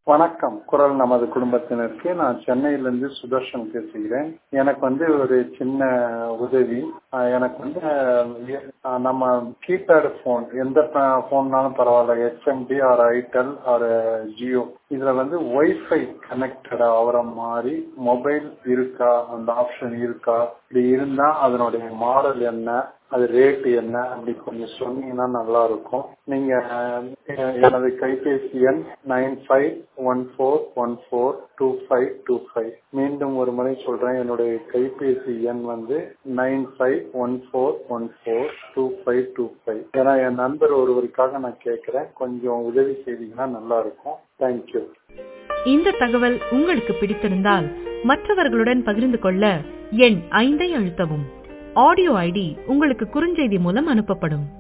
வணக்கம் குரல் நமது குடும்பத்தினருக்கு நான் சென்னையிலிருந்து சுதர்ஷன் பேசுகிறேன் எனக்கு வந்து ஒரு சின்ன உதவி அஹ் எனக்கு வந்து அஹ் நம்ம கீபேடு போன் எந்த போன்னாலும் பரவாயில்ல HMD or itel or Jio இதுல வந்து ஒய்ஃபை கனெக்டட் ஆகிற மாதிரி மொபைல் இருக்கா அந்த ஆப்ஷன் இருக்கா இப்படி இருந்தா அதனுடைய மாடல் என்ன அது ரேட் என்ன அப்படி கொஞ்சம் சொன்னீங்கன்னா நல்லா இருக்கும் நீங்க அஹ், எனது கைபேசி எண் nine five one four one four two five two five மீண்டும் ஒரு முறை சொல்றேன் என்னுடைய கைபேசி எண் வந்து nine five one four one four two five two five ஏன்னா என் நண்பர் ஒருவருக்காக நான் கேட்கிறேன் கொஞ்சம் உதவி செய்தீங்கன்னா நல்லா இருக்கும் தேங்க்யூ இந்த தகவல் உங்களுக்கு பிடித்திருந்தால் மற்றவர்களுடன் பகிர்ந்து கொள்ள எண் ஐந்தை அழுத்தவும் ஆடியோ ஐடி உங்களுக்கு குறுஞ்செய்தி மூலம் அனுப்பப்படும்